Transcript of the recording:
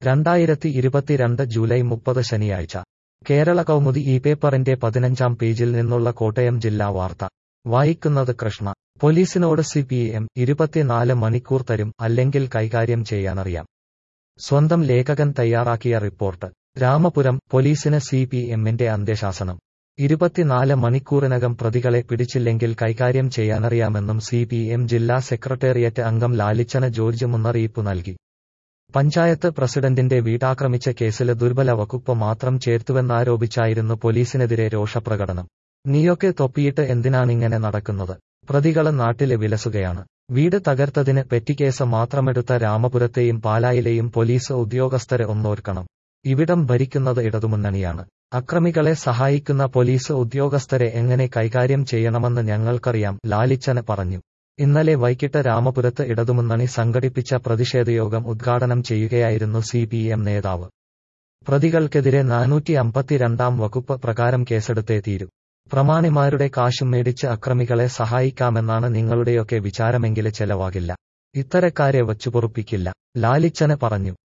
രണ്ടായിരത്തി ഇരുപത്തിരണ്ട് ജൂലൈ മുപ്പത് ശനിയാഴ്ച കേരള കൗമുദി ഈ പേപ്പറിന്റെ പതിനഞ്ചാം പേജിൽ നിന്നുള്ള കോട്ടയം ജില്ലാ വാർത്ത വായിക്കുന്നത് കൃഷ്ണ പോലീസിനോട് സി പി എം ഇരുപത്തിനാല് മണിക്കൂർ തരും അല്ലെങ്കിൽ കൈകാര്യം ചെയ്യാനറിയാം സ്വന്തം ലേഖകൻ തയ്യാറാക്കിയ റിപ്പോർട്ട് രാമപുരം പോലീസിന് സി പി എമ്മിന്റെ അന്ത്യശാസനം ഇരുപത്തിനാല് മണിക്കൂറിനകം പ്രതികളെ പിടിച്ചില്ലെങ്കിൽ കൈകാര്യം ചെയ്യാനറിയാമെന്നും സി പി എം ജില്ലാ സെക്രട്ടേറിയറ്റ് അംഗം ലാലിച്ചന ജോർജ് മുന്നറിയിപ്പ് നൽകി പഞ്ചായത്ത് പ്രസിഡന്റിന്റെ വീടാക്രമിച്ച കേസില് ദുർബല വകുപ്പ് മാത്രം ചേർത്തുവെന്നാരോപിച്ചായിരുന്നു പോലീസിനെതിരെ രോഷപ്രകടനം നീയൊക്കെ തൊപ്പിയിട്ട് എന്തിനാണിങ്ങനെ നടക്കുന്നത് പ്രതികള് നാട്ടില് വിലസുകയാണ് വീട് തകർത്തതിന് പെറ്റിക്കേസ് മാത്രമെടുത്ത രാമപുരത്തെയും പാലായിലെയും പോലീസ് ഉദ്യോഗസ്ഥരെ ഒന്നോർക്കണം ഇവിടം ഭരിക്കുന്നത് ഇടതുമുന്നണിയാണ് അക്രമികളെ സഹായിക്കുന്ന പോലീസ് ഉദ്യോഗസ്ഥരെ എങ്ങനെ കൈകാര്യം ചെയ്യണമെന്ന് ഞങ്ങൾക്കറിയാം ലാലിച്ചന പറഞ്ഞു ഇന്നലെ വൈകിട്ട് രാമപുരത്ത് ഇടതുമുന്നണി സംഘടിപ്പിച്ച പ്രതിഷേധയോഗം ഉദ്ഘാടനം ചെയ്യുകയായിരുന്നു സി പി എം നേതാവ് പ്രതികൾക്കെതിരെ നാനൂറ്റി അമ്പത്തിരണ്ടാം വകുപ്പ് പ്രകാരം കേസെടുത്തേ തീരൂ പ്രമാണിമാരുടെ കാശും മേടിച്ച് അക്രമികളെ സഹായിക്കാമെന്നാണ് നിങ്ങളുടെയൊക്കെ വിചാരമെങ്കില് ചെലവാകില്ല ഇത്തരക്കാരെ വച്ചുപൊറുപ്പിക്കില്ല ലാലിച്ചന പറഞ്ഞു